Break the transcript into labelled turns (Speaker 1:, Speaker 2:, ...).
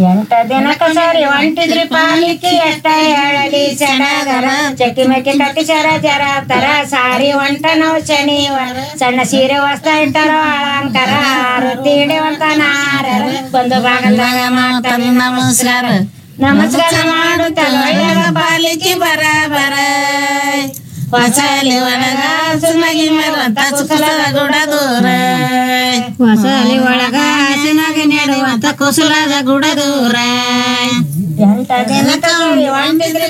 Speaker 1: ಎಂಟ ದಿನಕ್ಕ ಸರಿ ಹೊಂಟಿದ್ರಿ ಪಾಲಿಕೆ ಎಷ್ಟ ಹೇಳಲಿ ಸಡಗರ ಚಕ್ಕಿ ಮೆಕ್ಕಿ ಕಟ್ಟಿ ಚರ ಜರ ತರ ಸಾರಿ ಹೊಂಟ ನಾವು ಶನಿವಾರ ಸಣ್ಣ ಸೀರೆ ವಸ್ತ ಇಟ್ಟರೋ ಅಲಂಕಾರ ರೊಟ್ಟಿ ಹಿಡಿವಂತ ನಾರ ಬಂದು ಬಾಗಲ್ದಾಗ ಮಾಡ್ತಾನೆ
Speaker 2: ನಮಸ್ಕಾರ
Speaker 1: ನಮಸ್ಕಾರ ಮಾಡುತ್ತಲ್ಲ ಒಳ್ಳೆಯ
Speaker 2: ಪಾಲಿಕೆ ಬರ ಬರ ಹೊಸಲಿ ಒಳಗ ಸುನಗಿ ಮರಂತ ಕುಸಲದ ಗುಡ ದೂರ ಹೊಸಲಿ ಒಳಗ ಸುನಗಿ ನೆಡುವಂತ ಕುಸಲದ ಗುಡ ದೂರ
Speaker 1: ಎಂಟ ದಿನಕ್ಕ ಸರಿ ಹೊಂಟಿದ್ರಿ